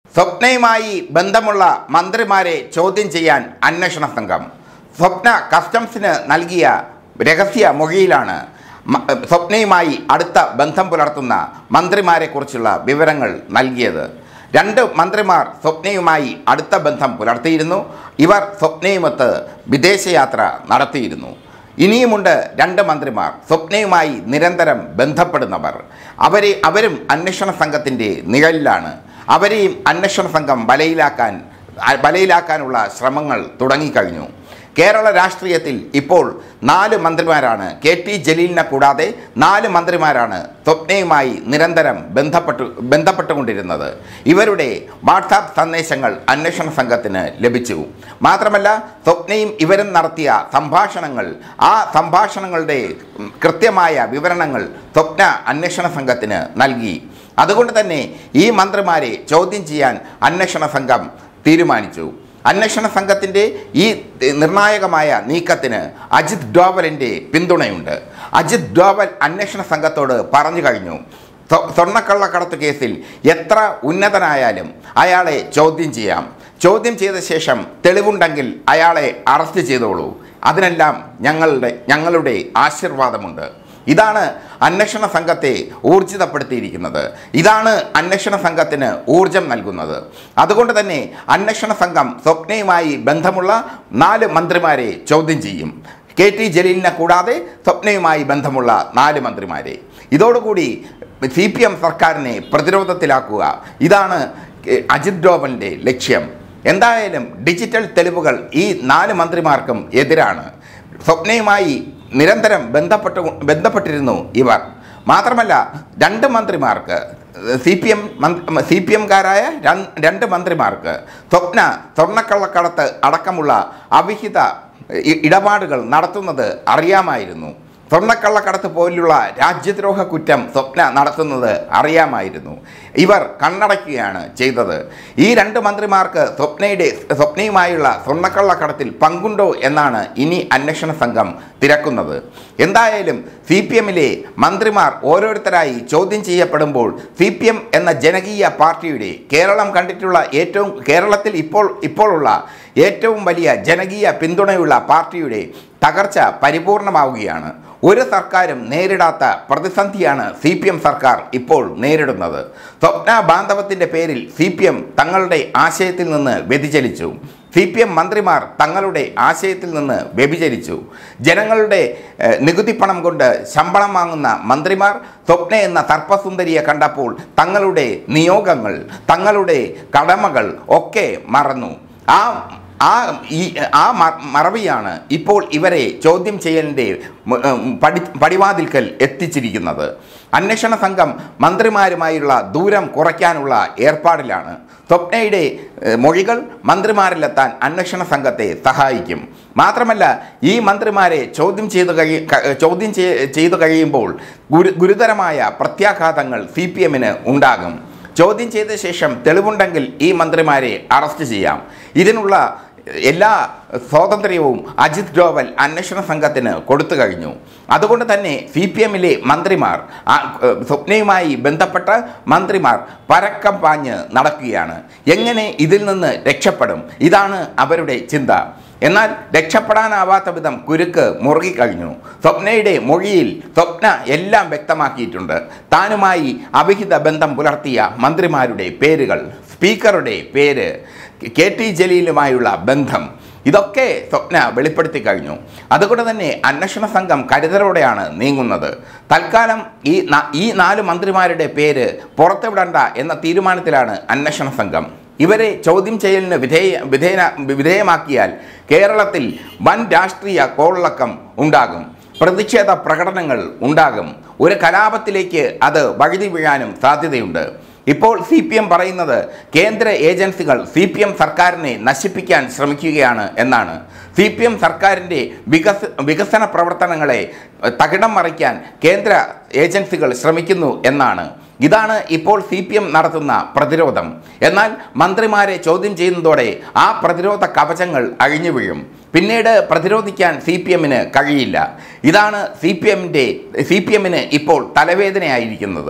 സ്വപ്നയുമായി ബന്ധമുള്ള മന്ത്രിമാരെ ചോദ്യം ചെയ്യാൻ അന്വേഷണ സംഘം സ്വപ്ന കസ്റ്റംസിന് നൽകിയ രഹസ്യ മൊഴിയിലാണ് മ- സ്വപ്നയുമായി അടുത്ത ബന്ധം പുലർത്തുന്ന മന്ത്രിമാരെക്കുറിച്ചുള്ള വിവരങ്ങൾ നൽകിയത് രണ്ട് മന്ത്രിമാർ സ്വപ്നയുമായി അടുത്ത ബന്ധം പുലർത്തിയിരുന്നു ഇവർ സ്വപ്നയുമൊത്ത് വിദേശയാത്ര നടത്തിയിരുന്നു ഇനിയുമുണ്ട് രണ്ട് മന്ത്രിമാർ സ്വപ്നയുമായി നിരന്തരം ബന്ധപ്പെടുന്നവർ അവരെ അവരും അന്വേഷണ സംഘത്തിൻ്റെ നിഴലിലാണ് അവരെയും അന്വേഷണ സംഘം വലയിലാക്കാൻ അ- വലയിലാക്കാനുള്ള ശ്രമങ്ങൾ തുടങ്ങിക്കഴിഞ്ഞു കേരള രാഷ്ട്രീയത്തിൽ ഇപ്പോൾ നാല് മന്ത്രിമാരാണ് കെ ടി ജലീലിനെ കൂടാതെ നാല് മന്ത്രിമാരാണ് സ്വപ്നയുമായി നിരന്തരം ബന്ധപ്പെട്ടു ബന്ധപ്പെട്ടുകൊണ്ടിരുന്നത് ഇവരുടെ വാട്സാപ്പ് സന്ദേശങ്ങൾ അന്വേഷണ സംഘത്തിന് ലഭിച്ചു മാത്രമല്ല സ്വപ്നയും ഇവരും നടത്തിയ സംഭാഷണങ്ങൾ ആ സംഭാഷണങ്ങളുടെ ഉം, കൃത്യമായ വിവരണങ്ങൾ സ്വപ്ന അന്വേഷണ സംഘത്തിന് നൽകി അതുകൊണ്ട് തന്നെ ഈ മന്ത്രിമാരെ ചോദ്യം ചെയ്യാൻ അന്വേഷണ സംഘം തീരുമാനിച്ചു അന്വേഷണ സംഘത്തിൻ്റെ ഈ നിർണായകമായ നീക്കത്തിന് അജിത് ഡോവലിൻ്റെ പിന്തുണയുണ്ട് അജിത് ഡോവൽ അന്വേഷണ സംഘത്തോട് പറഞ്ഞു കഴിഞ്ഞു സ്വ- സ്വർണ്ണക്കള്ളക്കടത്ത് കേസിൽ എത്ര ഉന്നതനായാലും അയാളെ ചോദ്യം ചെയ്യാം ചോദ്യം ചെയ്ത ശേഷം തെളിവുണ്ടെങ്കിൽ അയാളെ അറസ്റ്റ് ചെയ്തോളൂ അതിനെല്ലാം ഞങ്ങളുടെ ഞങ്ങളുടെ ആശീർവാദമുണ്ട് ഇതാണ് അന്വേഷണ സംഘത്തെ ഊർജിതപ്പെടുത്തിയിരിക്കുന്നത് ഇതാണ് അന്വേഷണ സംഘത്തിന് ഊർജം നൽകുന്നത് അതുകൊണ്ട് തന്നെ അന്വേഷണ സംഘം സ്വപ്നയുമായി ബന്ധമുള്ള നാല് മന്ത്രിമാരെ ചോദ്യം ചെയ്യും കെ ടി ജലീലിനെ കൂടാതെ സ്വപ്നയുമായി ബന്ധമുള്ള നാല് മന്ത്രിമാരെ ഇതോടുകൂടി സി പി എം സർക്കാരിനെ പ്രതിരോധത്തിലാക്കുക ഇതാണ് എ, അജിത് ഡോവലിൻ്റെ ലക്ഷ്യം എന്തായാലും ഡിജിറ്റൽ തെളിവുകൾ ഈ നാല് മന്ത്രിമാർക്കും എതിരാണ് സ്വപ്നയുമായി നിരന്തരം ബന്ധപ്പെട്ടു ബന്ധപ്പെട്ടിരുന്നു ഇവർ മാത്രമല്ല രണ്ട് മന്ത്രിമാർക്ക് C P M C P എംകാരായ രണ്ട് മന്ത്രിമാർക്ക് സ്വപ്ന സ്വർണ്ണക്കള്ളക്കടത്ത് അടക്കമുള്ള അവിഹിത ഇ- ഇടപാടുകൾ നടത്തുന്നത് അറിയാമായിരുന്നു സ്വർണ്ണക്കള്ളക്കടത്ത് പോലുള്ള രാജ്യദ്രോഹ കുറ്റം സ്വപ്ന നടത്തുന്നത് അറിയാമായിരുന്നു ഇവർ കണ്ണടയ്ക്കുകയാണ് ചെയ്തത് ഈ രണ്ട് മന്ത്രിമാർക്ക് സ്വപ്നയുടെ സ്വപ്നയുമായുള്ള സ്വർണ്ണക്കള്ളക്കടത്തിൽ പങ്കുണ്ടോ എന്നാണ് ഇനി അന്വേഷണ സംഘം തിരക്കുന്നത് എന്തായാലും സി പി എമ്മിലെ മന്ത്രിമാർ ഓരോരുത്തരായി ചോദ്യം ചെയ്യപ്പെടുമ്പോൾ സി പി എം എന്ന ജനകീയ പാർട്ടിയുടെ കേരളം കണ്ടിട്ടുള്ള ഏറ്റവും കേരളത്തിൽ ഇപ്പോൾ ഇപ്പോഴുള്ള ഏറ്റവും വലിയ ജനകീയ പിന്തുണയുള്ള പാർട്ടിയുടെ തകർച്ച പരിപൂർണമാവുകയാണ് ഒരു സർക്കാരും നേരിടാത്ത പ്രതിസന്ധിയാണ് സി പി എം സർക്കാർ ഇപ്പോൾ നേരിടുന്നത് സ്വപ്ന ബാന്ധവത്തിൻ്റെ പേരിൽ സി പി എം തങ്ങളുടെ ആശയത്തിൽ നിന്ന് വ്യതിചലിച്ചു സി പി എം മന്ത്രിമാർ തങ്ങളുടെ ആശയത്തിൽ നിന്ന് വ്യഭിചരിച്ചു ജനങ്ങളുടെ ഏഹ്, നികുതി പണം കൊണ്ട് ശമ്പളം വാങ്ങുന്ന മന്ത്രിമാർ സ്വപ്ന എന്ന സർപ്പസുന്ദരിയെ കണ്ടപ്പോൾ തങ്ങളുടെ നിയോഗങ്ങൾ തങ്ങളുടെ കടമകൾ ഒക്കെ മറന്നു ആ ആ ഈ ആ മ- മറവിയാണ് ഇപ്പോൾ ഇവരെ ചോദ്യം ചെയ്യലിൻ്റെ മ- ഉം, പടി പടിവാതിൽക്കൽ എത്തിച്ചിരിക്കുന്നത് അന്വേഷണ സംഘം മന്ത്രിമാരുമായുള്ള ദൂരം കുറയ്ക്കാനുള്ള ഏർപ്പാടിലാണ് സ്വപ്നയുടെ ഏഹ്, മൊഴികൾ മന്ത്രിമാരിലെത്താൻ അന്വേഷണ സംഘത്തെ സഹായിക്കും മാത്രമല്ല ഈ മന്ത്രിമാരെ ചോദ്യം ചെയ്തു കഴി ക- ചോദ്യം ചെയ്- ചെയ്തു കഴിയുമ്പോൾ ഗുരു ഗുരുതരമായ പ്രത്യാഘാതങ്ങൾ സി പി എമ്മിന് ഉണ്ടാകും ചോദ്യം ചെയ്ത ശേഷം തെളിവുണ്ടെങ്കിൽ ഈ മന്ത്രിമാരെ അറസ്റ്റ് ചെയ്യാം ഇതിനുള്ള എല്ലാ സ്വാതന്ത്ര്യവും അജിത് ഡോവൽ അന്വേഷണ സംഘത്തിന് കൊടുത്തു കഴിഞ്ഞു അതുകൊണ്ട് തന്നെ സി പി എമ്മിലെ മന്ത്രിമാർ ആ, ഏഹ്, സ്വപ്നയുമായി ബന്ധപ്പെട്ട മന്ത്രിമാർ പരക്കം പാഞ്ഞ് നടക്കുകയാണ് എങ്ങനെ ഇതിൽ നിന്ന് രക്ഷപ്പെടും ഇതാണ് അവരുടെ ചിന്ത എന്നാൽ രക്ഷപ്പെടാനാവാത്ത വിധം കുരുക്ക് മുറുകിക്കഴിഞ്ഞു സ്വപ്നയുടെ മൊഴിയിൽ സ്വപ്ന എല്ലാം വ്യക്തമാക്കിയിട്ടുണ്ട് താനുമായി അവിഹിത ബന്ധം പുലർത്തിയ മന്ത്രിമാരുടെ പേരുകൾ സ്പീക്കറുടെ പേര് കെ ടി ജലീലുമായുള്ള ബന്ധം ഇതൊക്കെ സ്വപ്ന വെളിപ്പെടുത്തി കഴിഞ്ഞു അതുകൊണ്ട് തന്നെ അന്വേഷണ സംഘം കരുതലോടെയാണ് നീങ്ങുന്നത് തൽക്കാലം ഈ ന- ഈ നാല് മന്ത്രിമാരുടെ പേര് പുറത്തുവിടണ്ട എന്ന തീരുമാനത്തിലാണ് അന്വേഷണ സംഘം ഇവരെ ചോദ്യം ചെയ്യലിന് വിധേയ വിധേയ വിധേയമാക്കിയാൽ കേരളത്തിൽ വൻ രാഷ്ട്രീയ കോളിളക്കം ഉണ്ടാകും പ്രതിഷേധ പ്രകടനങ്ങൾ ഉണ്ടാകും ഒരു കലാപത്തിലേക്ക് അത് വഴുതി വീഴാനും സാധ്യതയുണ്ട് ഇപ്പോൾ സി പി എം പറയുന്നത് കേന്ദ്ര ഏജൻസികൾ സി പി എം സർക്കാരിനെ നശിപ്പിക്കാൻ ശ്രമിക്കുകയാണ് എന്നാണ് സി പി എം സർക്കാരിൻ്റെ വികസ വികസന പ്രവർത്തനങ്ങളെ ഏഹ്, തകിടം മറിക്കാൻ കേന്ദ്ര ഏജൻസികൾ ശ്രമിക്കുന്നു എന്നാണ് ഇതാണ് ഇപ്പോൾ സി പി എം നടത്തുന്ന പ്രതിരോധം എന്നാൽ മന്ത്രിമാരെ ചോദ്യം ചെയ്യുന്നതോടെ ആ പ്രതിരോധ കവചങ്ങൾ അഴിഞ്ഞു വീഴും പിന്നീട് പ്രതിരോധിക്കാൻ സി പി എമ്മിന് കഴിയില്ല ഇതാണ് സി പി എമ്മിൻ്റെ സി പി എമ്മിന് ഇപ്പോൾ തലവേദനയായിരിക്കുന്നത്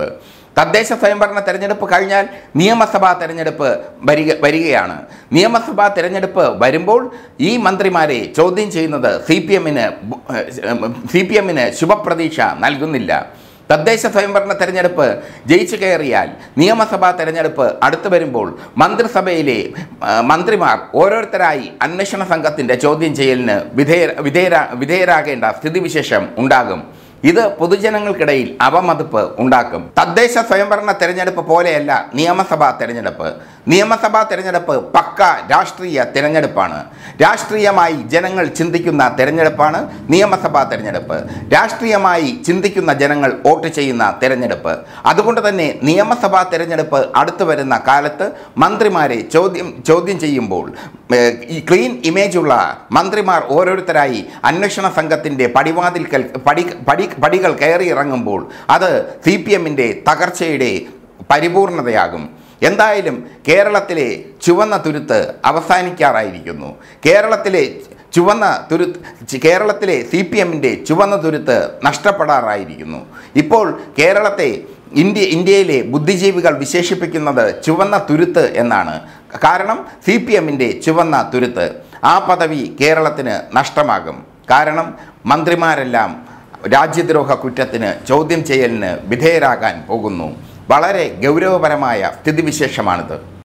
തദ്ദേശ സ്വയംഭരണ തെരഞ്ഞെടുപ്പ് കഴിഞ്ഞാൽ നിയമസഭാ തെരഞ്ഞെടുപ്പ് വരിക വരികയാണ് നിയമസഭാ തെരഞ്ഞെടുപ്പ് വരുമ്പോൾ ഈ മന്ത്രിമാരെ ചോദ്യം ചെയ്യുന്നത് സി പി എമ്മിന് സി പി എമ്മിന് ശുഭപ്രതീക്ഷ നൽകുന്നില്ല തദ്ദേശ സ്വയംഭരണ തെരഞ്ഞെടുപ്പ് ജയിച്ചു കയറിയാൽ നിയമസഭാ തെരഞ്ഞെടുപ്പ് അടുത്തു വരുമ്പോൾ മന്ത്രിസഭയിലെ ആ, മന്ത്രിമാർ ഓരോരുത്തരായി അന്വേഷണ സംഘത്തിൻ്റെ ചോദ്യം ചെയ്യലിന് വിധേയ വിധേയരാ വിധേയരാകേണ്ട സ്ഥിതിവിശേഷം ഉണ്ടാകും ഇത് പൊതുജനങ്ങൾക്കിടയിൽ അവമതിപ്പ് ഉണ്ടാക്കും തദ്ദേശ സ്വയംഭരണ തെരഞ്ഞെടുപ്പ് പോലെയല്ല നിയമസഭാ തെരഞ്ഞെടുപ്പ് നിയമസഭാ തെരഞ്ഞെടുപ്പ് പക്ക രാഷ്ട്രീയ തെരഞ്ഞെടുപ്പാണ് രാഷ്ട്രീയമായി ജനങ്ങൾ ചിന്തിക്കുന്ന തെരഞ്ഞെടുപ്പാണ് നിയമസഭാ തെരഞ്ഞെടുപ്പ് രാഷ്ട്രീയമായി ചിന്തിക്കുന്ന ജനങ്ങൾ വോട്ട് ചെയ്യുന്ന തെരഞ്ഞെടുപ്പ് അതുകൊണ്ട് തന്നെ നിയമസഭാ തെരഞ്ഞെടുപ്പ് അടുത്തു വരുന്ന കാലത്ത് മന്ത്രിമാരെ ചോദ്യം ചോദ്യം ചെയ്യുമ്പോൾ ഏഹ്, ഈ ക്ലീൻ ഇമേജുള്ള മന്ത്രിമാർ ഓരോരുത്തരായി അന്വേഷണ സംഘത്തിൻ്റെ പടിവാതിൽക്കൽ പടി പടി പടികൾ കയറി ഇറങ്ങുമ്പോൾ അത് സി പി എമ്മിൻ്റെ തകർച്ചയുടെ പരിപൂർണതയാകും എന്തായാലും കേരളത്തിലെ ചുവന്ന തുരുത്ത് അവസാനിക്കാറായിരിക്കുന്നു കേരളത്തിലെ ചുവന്ന തുരുത്ത് കേരളത്തിലെ സി പി എമ്മിൻ്റെ ചുവന്ന തുരുത്ത് നഷ്ടപ്പെടാറായിരിക്കുന്നു ഇപ്പോൾ കേരളത്തെ ഇന്ത്യ ഇന്ത്യയിലെ ബുദ്ധിജീവികൾ വിശേഷിപ്പിക്കുന്നത് ചുവന്ന തുരുത്ത് എന്നാണ് കാരണം സി പി എമ്മിൻ്റെ ചുവന്ന തുരുത്ത് ആ പദവി കേരളത്തിന് നഷ്ടമാകും കാരണം മന്ത്രിമാരെല്ലാം രാജ്യദ്രോഹ കുറ്റത്തിന് ചോദ്യം ചെയ്യലിന് വിധേയരാകാൻ പോകുന്നു വളരെ ഗൗരവപരമായ സ്ഥിതിവിശേഷമാണിത്